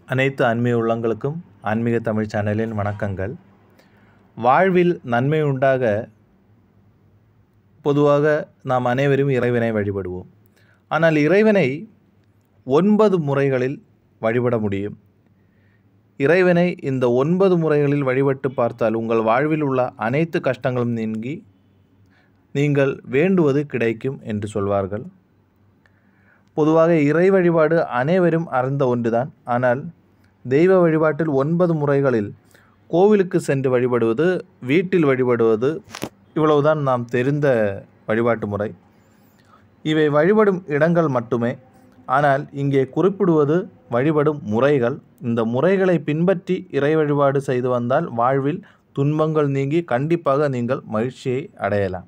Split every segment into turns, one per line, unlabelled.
அனைத்து ஆன்மீக உள்ளங்களுக்கும் ஆன்மீக தமிழ் சேனலின் வணக்கங்கள் வாழ்வில் நன்மை உண்டாக பொதுவாக நாம் அனைவரும் இறைவனை வழிபடுவோம் ஆனால் இறைவனை ஒன்பது முறைகளில் வழிபட முடியும் இறைவனை இந்த ஒன்பது முறைகளில் வழிபட்டு பார்த்தால் உங்கள் வாழ்வில் உள்ள அனைத்து கஷ்டங்களும் நீங்கி நீங்கள் வேண்டுவது கிடைக்கும் என்று சொல்வார்கள் பொதுவாக இறை வழிபாடு அனைவரும் அறிந்த ஒன்றுதான் ஆனால் தெய்வ வழிபாட்டில் ஒன்பது முறைகளில் கோவிலுக்கு சென்று வழிபடுவது வீட்டில் வழிபடுவது இவ்வளவுதான் நாம் தெரிந்த வழிபாட்டு முறை இவை வழிபடும் இடங்கள் மட்டுமே ஆனால் இங்கே குறிப்பிடுவது வழிபடும் முறைகள் இந்த முறைகளை பின்பற்றி இறை வழிபாடு செய்து வந்தால் வாழ்வில் துன்பங்கள் நீங்கி கண்டிப்பாக நீங்கள் மகிழ்ச்சியை அடையலாம்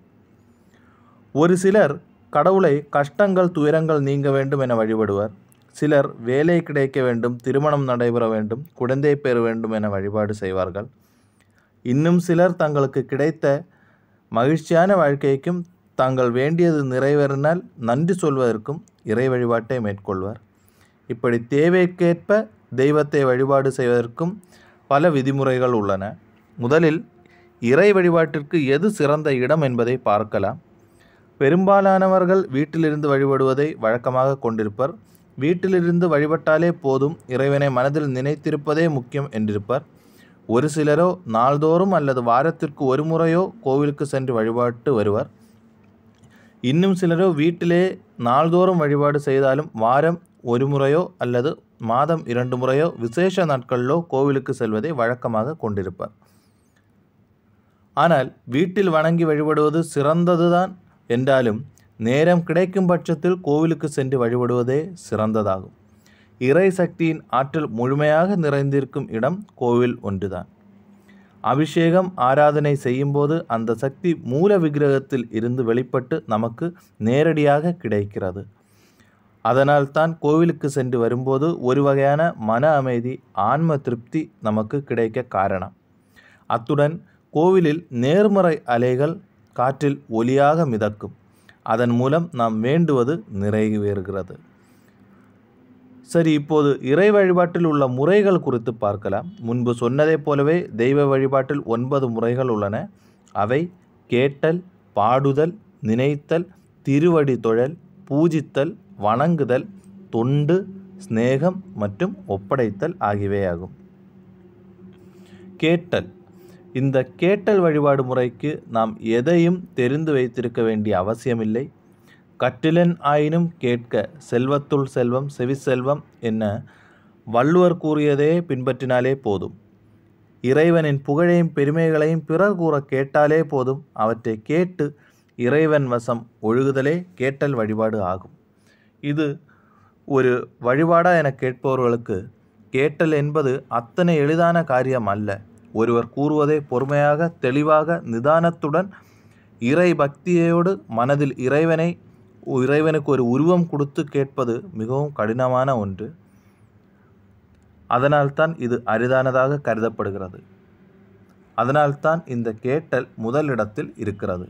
ஒரு சிலர் கடவுளை கஷ்டங்கள் துயரங்கள் நீங்க வேண்டும் என வழிபடுவர் சிலர் வேலை கிடைக்க வேண்டும் திருமணம் நடைபெற வேண்டும் குழந்தை பெற வேண்டும் என வழிபாடு செய்வார்கள் இன்னும் சிலர் தங்களுக்கு கிடைத்த மகிழ்ச்சியான வாழ்க்கைக்கும் தாங்கள் வேண்டியது நிறைவேறினால் நன்றி சொல்வதற்கும் இறை வழிபாட்டை மேற்கொள்வர் இப்படி தேவைக்கேற்ப தெய்வத்தை வழிபாடு செய்வதற்கும் பல விதிமுறைகள் உள்ளன முதலில் இறை வழிபாட்டிற்கு எது சிறந்த இடம் என்பதை பார்க்கலாம் பெரும்பாலானவர்கள் வீட்டிலிருந்து வழிபடுவதை வழக்கமாக கொண்டிருப்பர் வீட்டிலிருந்து வழிபட்டாலே போதும் இறைவனை மனதில் நினைத்திருப்பதே முக்கியம் என்றிருப்பர் ஒரு சிலரோ நாள்தோறும் அல்லது வாரத்திற்கு ஒரு முறையோ கோவிலுக்கு சென்று வழிபாட்டு வருவர் இன்னும் சிலரோ வீட்டிலே நாள்தோறும் வழிபாடு செய்தாலும் வாரம் ஒரு முறையோ அல்லது மாதம் இரண்டு முறையோ விசேஷ நாட்களிலோ கோவிலுக்கு செல்வதை வழக்கமாக கொண்டிருப்பர் ஆனால் வீட்டில் வணங்கி வழிபடுவது சிறந்ததுதான் என்றாலும் நேரம் கிடைக்கும் பட்சத்தில் கோவிலுக்கு சென்று வழிபடுவதே சிறந்ததாகும் இறை சக்தியின் ஆற்றல் முழுமையாக நிறைந்திருக்கும் இடம் கோவில் ஒன்றுதான் அபிஷேகம் ஆராதனை செய்யும்போது அந்த சக்தி மூல விக்கிரகத்தில் இருந்து வெளிப்பட்டு நமக்கு நேரடியாக கிடைக்கிறது அதனால் தான் கோவிலுக்கு சென்று வரும்போது ஒரு வகையான மன அமைதி ஆன்ம திருப்தி நமக்கு கிடைக்க காரணம் அத்துடன் கோவிலில் நேர்மறை அலைகள் காற்றில் ஒலியாக மிதக்கும் அதன் மூலம் நாம் வேண்டுவது நிறைவேறுகிறது சரி இப்போது இறை வழிபாட்டில் உள்ள முறைகள் குறித்து பார்க்கலாம் முன்பு சொன்னதைப் போலவே தெய்வ வழிபாட்டில் ஒன்பது முறைகள் உள்ளன அவை கேட்டல் பாடுதல் நினைத்தல் திருவடி தொழல் பூஜித்தல் வணங்குதல் தொண்டு சிநேகம் மற்றும் ஒப்படைத்தல் ஆகியவையாகும் கேட்டல் இந்த கேட்டல் வழிபாடு முறைக்கு நாம் எதையும் தெரிந்து வைத்திருக்க வேண்டிய அவசியமில்லை கட்டிலன் ஆயினும் கேட்க செல்வத்துள் செல்வம் செவிசெல்வம் என்ன வள்ளுவர் கூறியதே பின்பற்றினாலே போதும் இறைவனின் புகழையும் பெருமைகளையும் பிறர் கூற கேட்டாலே போதும் அவற்றை கேட்டு இறைவன் வசம் ஒழுகுதலே கேட்டல் வழிபாடு ஆகும் இது ஒரு வழிபாடா என கேட்பவர்களுக்கு கேட்டல் என்பது அத்தனை எளிதான காரியம் அல்ல ஒருவர் கூறுவதை பொறுமையாக தெளிவாக நிதானத்துடன் இறை பக்தியோடு மனதில் இறைவனை இறைவனுக்கு ஒரு உருவம் கொடுத்து கேட்பது மிகவும் கடினமான ஒன்று அதனால்தான் இது அரிதானதாக கருதப்படுகிறது அதனால்தான் இந்த கேட்டல் முதலிடத்தில் இருக்கிறது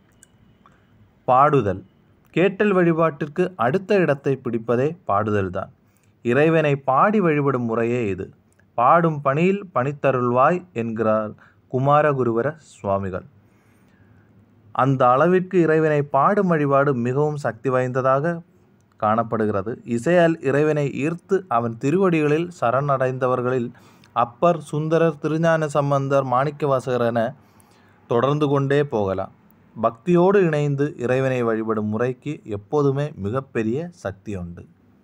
பாடுதல் கேட்டல் வழிபாட்டிற்கு அடுத்த இடத்தை பிடிப்பதே பாடுதல்தான் இறைவனை பாடி வழிபடும் முறையே இது பாடும் பணியில் பணித்தருள்வாய் என்கிறார் குமாரகுருவர சுவாமிகள் அந்த அளவிற்கு இறைவனை பாடும் வழிபாடு மிகவும் சக்தி வாய்ந்ததாக காணப்படுகிறது இசையால் இறைவனை ஈர்த்து அவன் திருவடிகளில் சரணடைந்தவர்களில் அப்பர் சுந்தரர் திருஞான சம்பந்தர் மாணிக்கவாசகர் என தொடர்ந்து கொண்டே போகலாம் பக்தியோடு இணைந்து இறைவனை வழிபடும் முறைக்கு எப்போதுமே மிகப்பெரிய சக்தி உண்டு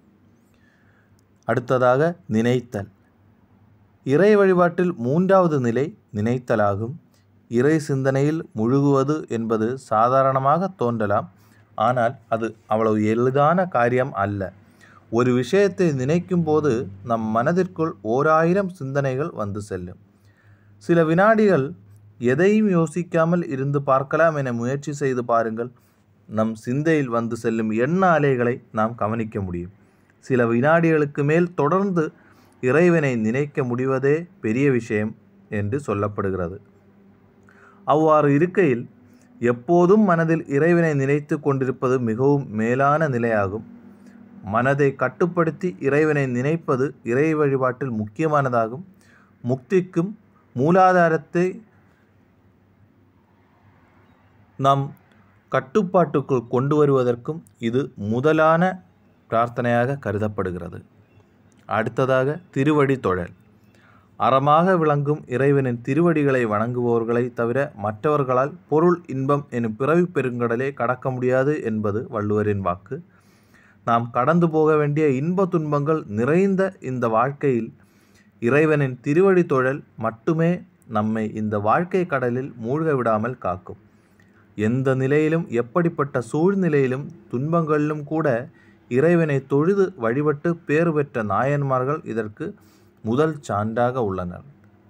அடுத்ததாக நினைத்தல் இறை வழிபாட்டில் மூன்றாவது நிலை நினைத்தலாகும் இறை சிந்தனையில் முழுகுவது என்பது சாதாரணமாக தோன்றலாம் ஆனால் அது அவ்வளவு எளிதான காரியம் அல்ல ஒரு விஷயத்தை நினைக்கும் போது நம் மனதிற்குள் ஓராயிரம் சிந்தனைகள் வந்து செல்லும் சில வினாடிகள் எதையும் யோசிக்காமல் இருந்து பார்க்கலாம் என முயற்சி செய்து பாருங்கள் நம் சிந்தையில் வந்து செல்லும் எண்ண அலைகளை நாம் கவனிக்க முடியும் சில வினாடிகளுக்கு மேல் தொடர்ந்து இறைவனை நினைக்க முடிவதே பெரிய விஷயம் என்று சொல்லப்படுகிறது அவ்வாறு இருக்கையில் எப்போதும் மனதில் இறைவனை நினைத்து கொண்டிருப்பது மிகவும் மேலான நிலையாகும் மனதை கட்டுப்படுத்தி இறைவனை நினைப்பது இறை வழிபாட்டில் முக்கியமானதாகும் முக்திக்கும் மூலாதாரத்தை நாம் கட்டுப்பாட்டுக்குள் கொண்டு வருவதற்கும் இது முதலான பிரார்த்தனையாக கருதப்படுகிறது அடுத்ததாக திருவடி தொழல் அறமாக விளங்கும் இறைவனின் திருவடிகளை வணங்குபவர்களை தவிர மற்றவர்களால் பொருள் இன்பம் எனும் பிறவி பெருங்கடலே கடக்க முடியாது என்பது வள்ளுவரின் வாக்கு நாம் கடந்து போக வேண்டிய இன்ப துன்பங்கள் நிறைந்த இந்த வாழ்க்கையில் இறைவனின் திருவடி தொழல் மட்டுமே நம்மை இந்த வாழ்க்கை கடலில் மூழ்க விடாமல் காக்கும் எந்த நிலையிலும் எப்படிப்பட்ட சூழ்நிலையிலும் துன்பங்களிலும் கூட இறைவனை தொழுது வழிபட்டு பேறு பெற்ற நாயன்மார்கள் இதற்கு முதல் சான்றாக உள்ளனர்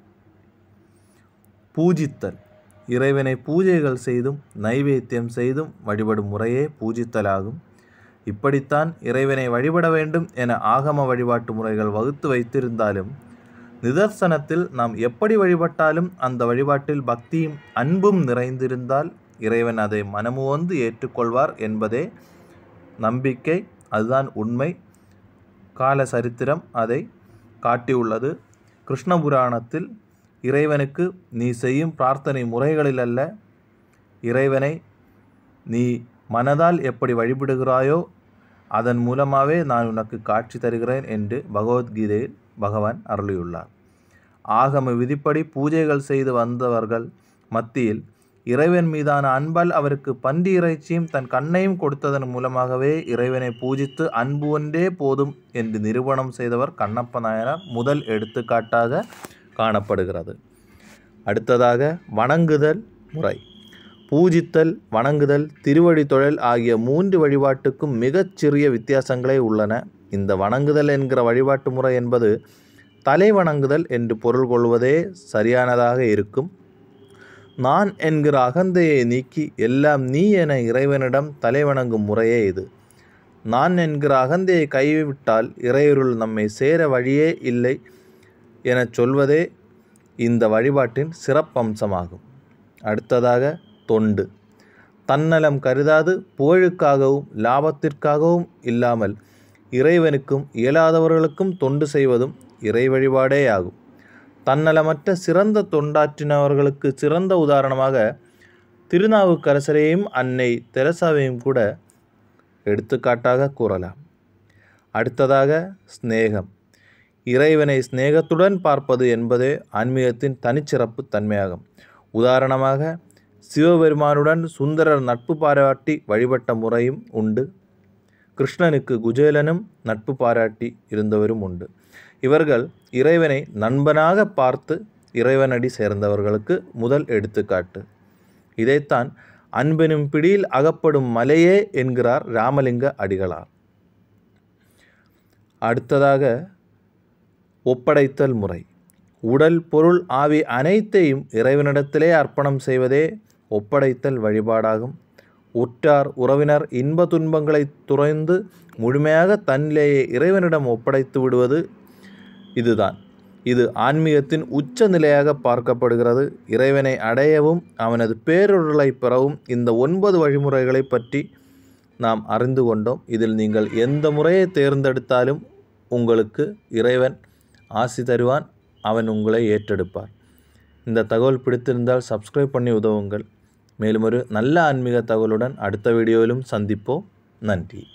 பூஜித்தல் இறைவனை பூஜைகள் செய்தும் நைவேத்தியம் செய்தும் வழிபடும் முறையே பூஜித்தலாகும் இப்படித்தான் இறைவனை வழிபட வேண்டும் என ஆகம வழிபாட்டு முறைகள் வகுத்து வைத்திருந்தாலும் நிதர்சனத்தில் நாம் எப்படி வழிபட்டாலும் அந்த வழிபாட்டில் பக்தியும் அன்பும் நிறைந்திருந்தால் இறைவன் அதை மனமுவந்து ஏற்றுக்கொள்வார் என்பதே நம்பிக்கை அதுதான் உண்மை கால சரித்திரம் அதை காட்டியுள்ளது கிருஷ்ண புராணத்தில் இறைவனுக்கு நீ செய்யும் பிரார்த்தனை முறைகளில் அல்ல இறைவனை நீ மனதால் எப்படி வழிபடுகிறாயோ அதன் மூலமாகவே நான் உனக்கு காட்சி தருகிறேன் என்று பகவத்கீதையில் பகவான் அருளியுள்ளார் ஆகம விதிப்படி பூஜைகள் செய்து வந்தவர்கள் மத்தியில் இறைவன் மீதான அன்பால் அவருக்கு பன்றி இறைச்சியும் தன் கண்ணையும் கொடுத்ததன் மூலமாகவே இறைவனை பூஜித்து அன்பு ஒன்றே போதும் என்று நிரூபணம் செய்தவர் கண்ணப்ப நாயனார் முதல் எடுத்துக்காட்டாக காணப்படுகிறது அடுத்ததாக வணங்குதல் முறை பூஜித்தல் வணங்குதல் திருவடி தொழில் ஆகிய மூன்று வழிபாட்டுக்கும் மிகச் சிறிய வித்தியாசங்களே உள்ளன இந்த வணங்குதல் என்கிற வழிபாட்டு முறை என்பது தலை வணங்குதல் என்று பொருள் கொள்வதே சரியானதாக இருக்கும் நான் என்கிற அகந்தையை நீக்கி எல்லாம் நீ என இறைவனிடம் தலை வணங்கும் முறையே இது நான் என்கிற அகந்தையை கைவிட்டால் இறையருள் நம்மை சேர வழியே இல்லை எனச் சொல்வதே இந்த வழிபாட்டின் சிறப்பம்சமாகும் அடுத்ததாக தொண்டு தன்னலம் கருதாது புகழுக்காகவும் லாபத்திற்காகவும் இல்லாமல் இறைவனுக்கும் இயலாதவர்களுக்கும் தொண்டு செய்வதும் இறை வழிபாடே ஆகும் தன்னலமற்ற சிறந்த தொண்டாற்றினவர்களுக்கு சிறந்த உதாரணமாக திருநாவுக்கரசரையும் அன்னை தெரசாவையும் கூட எடுத்துக்காட்டாக கூறலாம் அடுத்ததாக ஸ்நேகம் இறைவனை சிநேகத்துடன் பார்ப்பது என்பதே ஆன்மீகத்தின் தனிச்சிறப்பு தன்மையாகும் உதாரணமாக சிவபெருமானுடன் சுந்தரர் நட்பு பாராட்டி வழிபட்ட முறையும் உண்டு கிருஷ்ணனுக்கு குஜேலனும் நட்பு பாராட்டி இருந்தவரும் உண்டு இவர்கள் இறைவனை நண்பனாக பார்த்து இறைவனடி சேர்ந்தவர்களுக்கு முதல் எடுத்துக்காட்டு இதைத்தான் அன்பெனும் பிடியில் அகப்படும் மலையே என்கிறார் ராமலிங்க அடிகளார் அடுத்ததாக ஒப்படைத்தல் முறை உடல் பொருள் ஆவி அனைத்தையும் இறைவனிடத்திலே அர்ப்பணம் செய்வதே ஒப்படைத்தல் வழிபாடாகும் உற்றார் உறவினர் இன்ப துன்பங்களை துறைந்து முழுமையாக தன்னிலேயே இறைவனிடம் ஒப்படைத்து விடுவது இதுதான் இது ஆன்மீகத்தின் உச்ச நிலையாக பார்க்கப்படுகிறது இறைவனை அடையவும் அவனது பேரொருளை பெறவும் இந்த ஒன்பது வழிமுறைகளை பற்றி நாம் அறிந்து கொண்டோம் இதில் நீங்கள் எந்த முறையை தேர்ந்தெடுத்தாலும் உங்களுக்கு இறைவன் ஆசி தருவான் அவன் உங்களை ஏற்றெடுப்பார் இந்த தகவல் பிடித்திருந்தால் சப்ஸ்கிரைப் பண்ணி உதவுங்கள் மேலும் ஒரு நல்ல ஆன்மீக தகவலுடன் அடுத்த வீடியோவிலும் சந்திப்போம் நன்றி